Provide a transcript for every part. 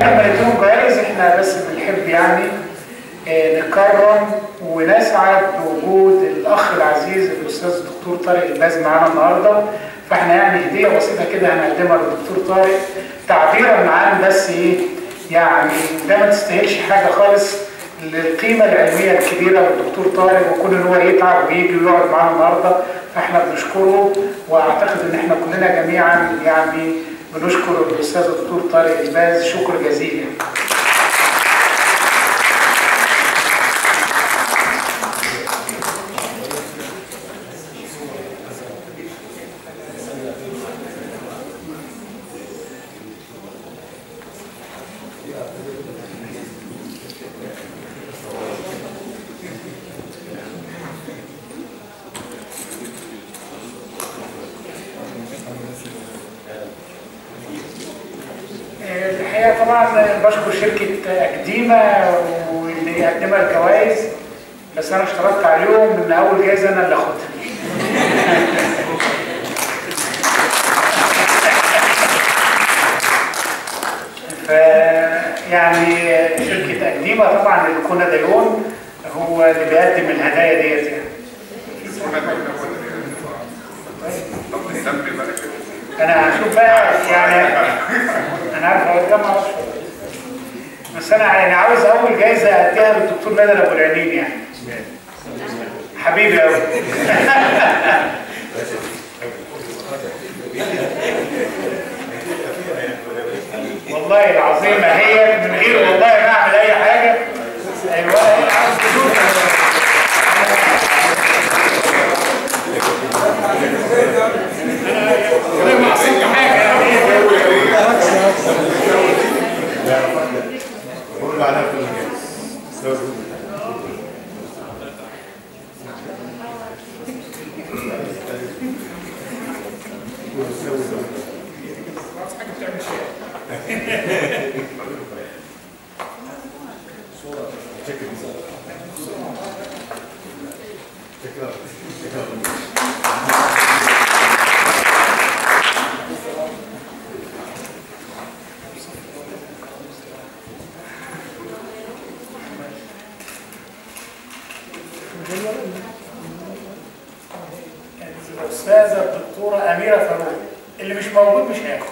لما نديهم جوائز احنا بس بنحب يعني آه، نكرم ونسعد بوجود الاخ العزيز الاستاذ الدكتور طارق الباز معانا النهارده فاحنا يعني هديه بسيطه كده هنقدمها للدكتور طارق تعبيرا عن بس ايه يعني ده ما تستاهلش حاجه خالص للقيمه العلميه الكبيره للدكتور طارق وكون ان هو يتعب ويجي ويقعد معانا النهارده فاحنا بنشكره واعتقد ان احنا كلنا جميعا يعني بنشكر الاستاذ الدكتور طارق الباز شكر جزيلا الحقيقه طبعا بشكر شركه اكديما واللي قدمها الجوائز بس انا اشترطت عليهم ان اول جائزه انا اللي اخدها ف يعني شركه اكديما طبعا الكونا دايون هو اللي بيقدم الهدايا ديت يعني انا هشوف بقى يعني انا عارف هو كام عشرة. بس انا يعني عاوز اول جايزه اديها للدكتور نادر ابو العينين يعني حبيبي قوي والله العظيم ما هي من غير والله ما اعمل اي حاجه ايوه هي عاوز تشوف انا ما عصيت حاجه يعني قول على كل جاهز الاستاذه الدكتوره اميره فاروق اللي مش موجود مش هياخد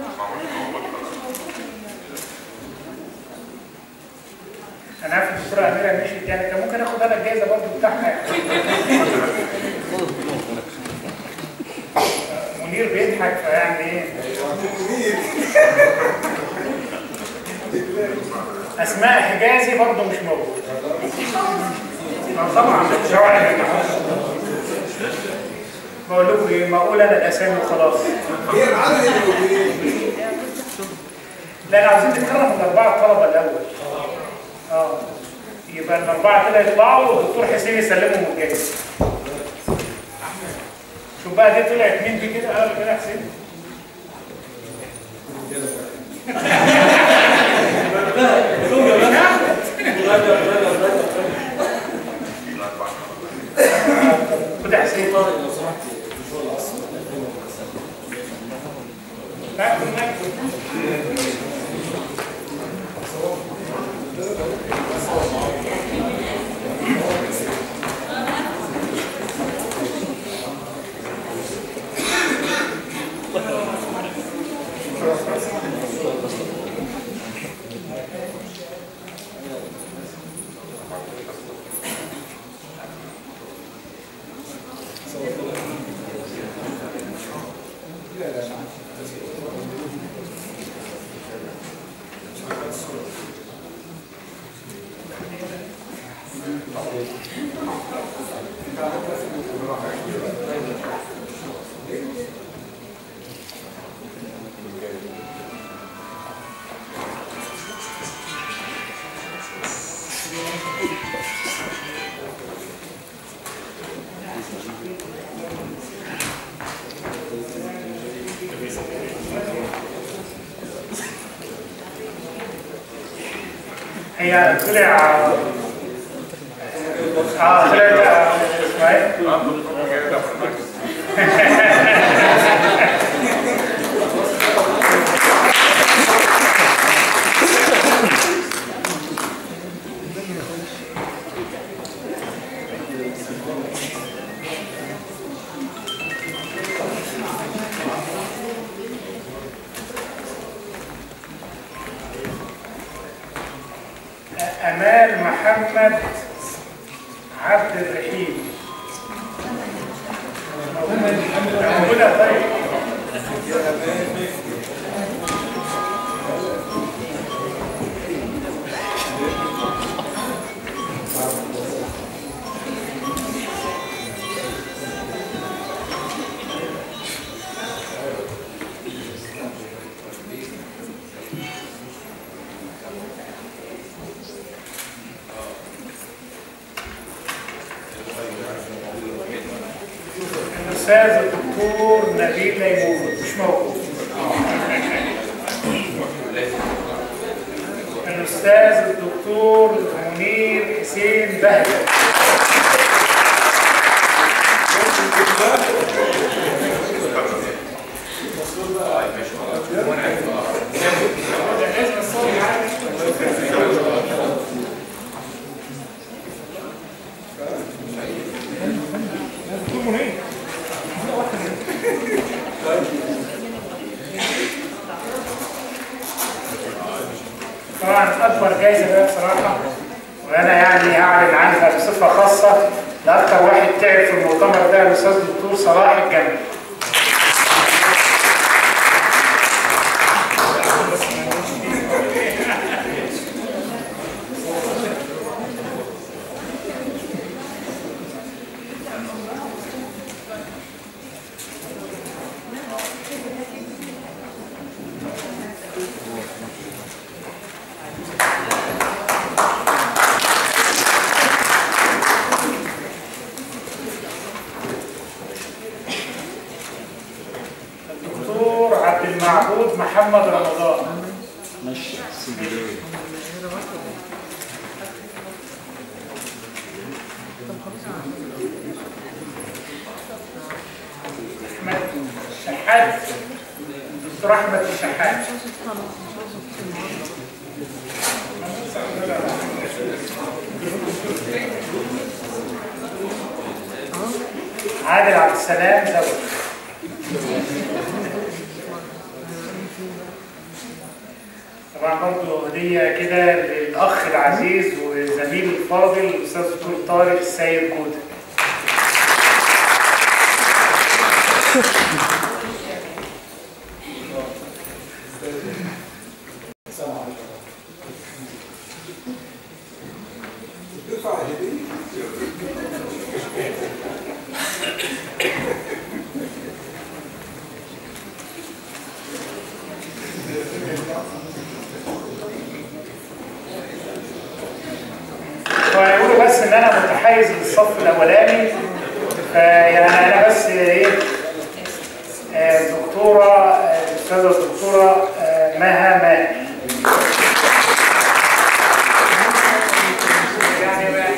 انا عارف الدكتوره اميره مشيت يعني كان ممكن اخد انا الجائزه برضه بتاعها يعني. منير بيضحك فيعني ايه اسماء حجازي برضه مش موجود آه طبعا مش هوعي بقول لكم ايه ما اقول انا الاسامي وخلاص لا انا عاوزين نكرم الاربعه الطلبه الاول اه يبقى الاربعه كده يطلعوا والدكتور حسين يسلمهم الجايزه شوف بقى دي طلعت مين دي كده اه كده يا حسين خد يا حسين تاكل ناكل هي طلع اه طلع اسماعيل محمد عبد الرحيم موجودة طيب الأستاذ الدكتور نبيل ليمون مش موجود الأستاذ الدكتور منير حسين بهجة طبعا اكبر جايزه بقى بصراحه وانا يعني هعلن عنها بصفه خاصه لاكثر واحد تعب في المؤتمر ده الاستاذ الدكتور صلاح الجمل الدكتور عبد المعبود محمد رمضان ماشي سيدي احمد شحات دكتور احمد الشحات عادل عبد السلام زوج طبعا برضه هدية كده للأخ العزيز وزميل الفاضل الأستاذ الدكتور طارق السيد جودة ويقولوا بس ان انا متحيز للصف الاولاني فيعني انا بس ايه آه، دكتوره آه، الاستاذه الدكتوره آه، مها ماهر يعني بقى-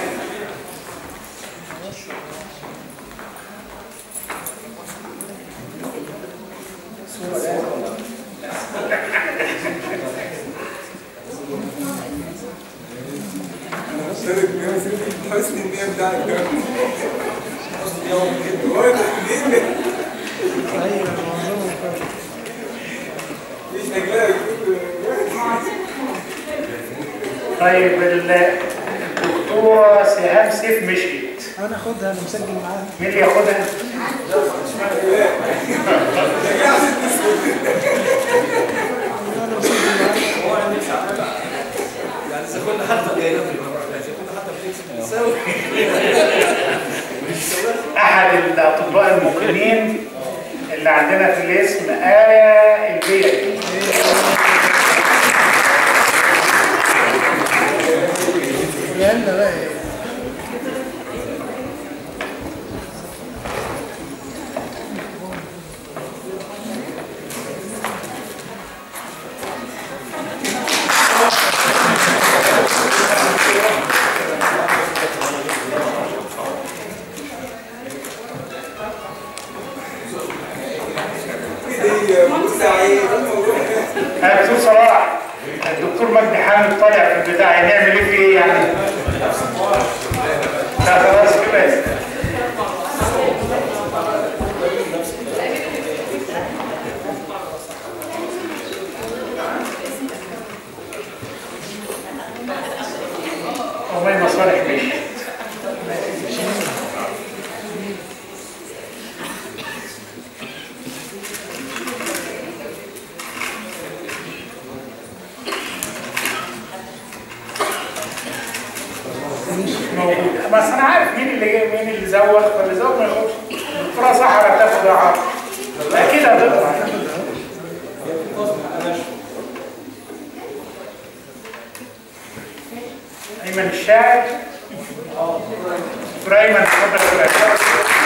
شارك 160 حسن النية بتاعك ده واضح جدا مش هجلاك طيب الدكتوره سهام سيف مشيت انا اخدها انا مسجل معاها مين اللي ياخدها؟ انا مسجل معاها احد الاطباء المقيمين اللي عندنا في الاسم آية البيئي يلا بقى إيه؟ هي بورسعيد الموضوع يا دكتور صلاح الدكتور مجدي حامد طالع في البتاع نعمل ايه فيه ايه يعني؟ لا خلاص كده اللهم بس انا عارف مين اللي جاي مين اللي زوغ فاللي زوغ ما يخرجش الدكتوره سحر هتاخد عرض اكيد هتطلع ايمن الشاعر ابراهيم اتفضل يا ابراهيم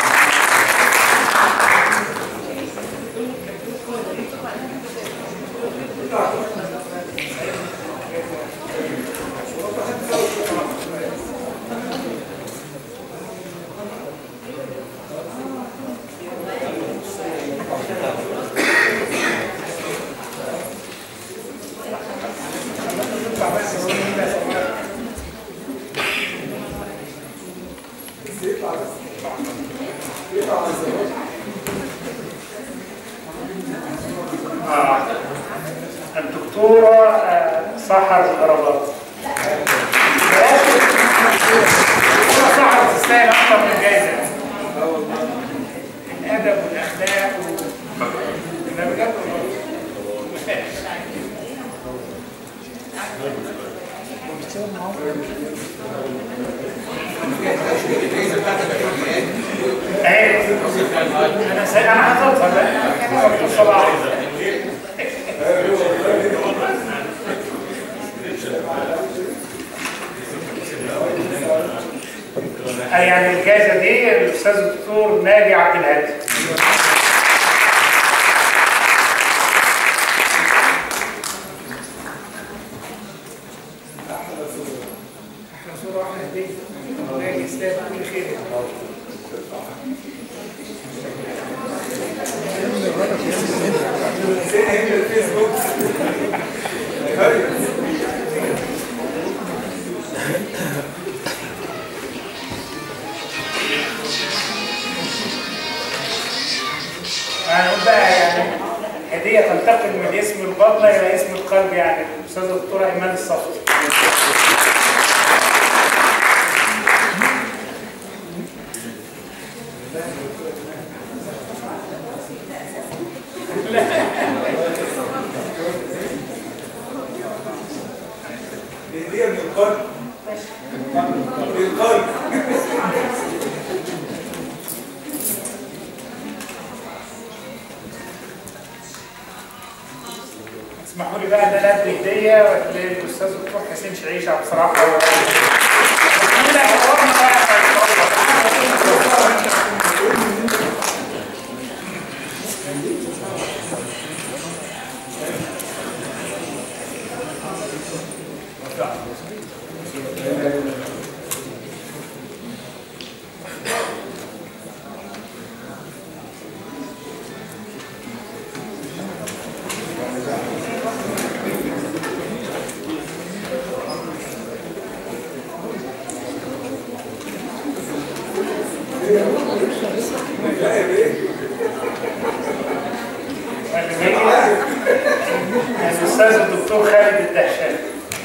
آه. الدكتورة آه، سحر الغرباء الدكتورة سحر تستاهل أكتر من جايزة الأدب والأخلاق و... ده بجد والله. اهي انا سي... انا هتوصل بقى انا مكتوب صباح يعني الجائزه دي الاستاذ الدكتور ناجي عبد الهادي احلى صوره واحده هديه ناجي يستاهل كل خير هنقول بقى يعني هدية تنتقل من اسم البطنة إلى اسم القلب يعني الأستاذة الدكتورة إيمان الصفتي هدية من القلب من القلب اسمحوا لي بقى ان انا ادي هديه للاستاذ الدكتور حسين شعيشه بصراحه هو لا، هو رغم بقى الاستاذ الدكتور خالد الدهشان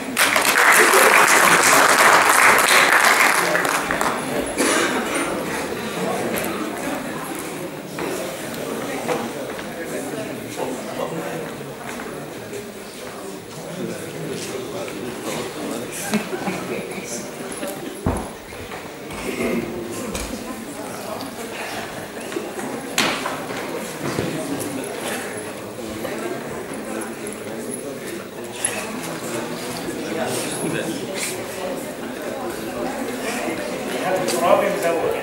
هذا الترابي مزوج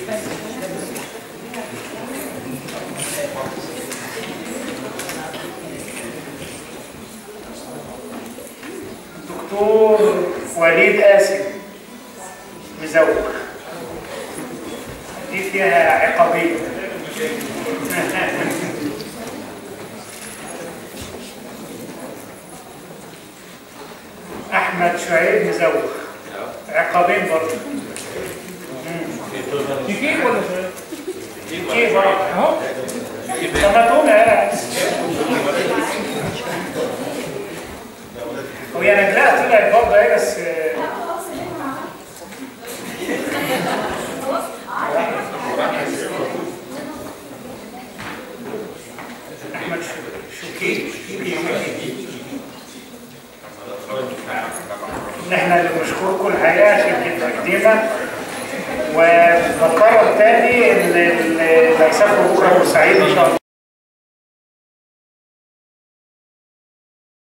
دكتور وليد قاسم مزوج دي فيها عقابية أحمد شعيب مزوج عقابين برضه كيف ولا كيف اهو طب ما تقول يا وهي نجلاء طلعت برضه ايه بس احمد شوكي ان احنا اللي بنشكركم الحقيقه عشان التقديمه وبكرر تاني ان اللي هيسافروا بكره بورسعيد ان شاء الله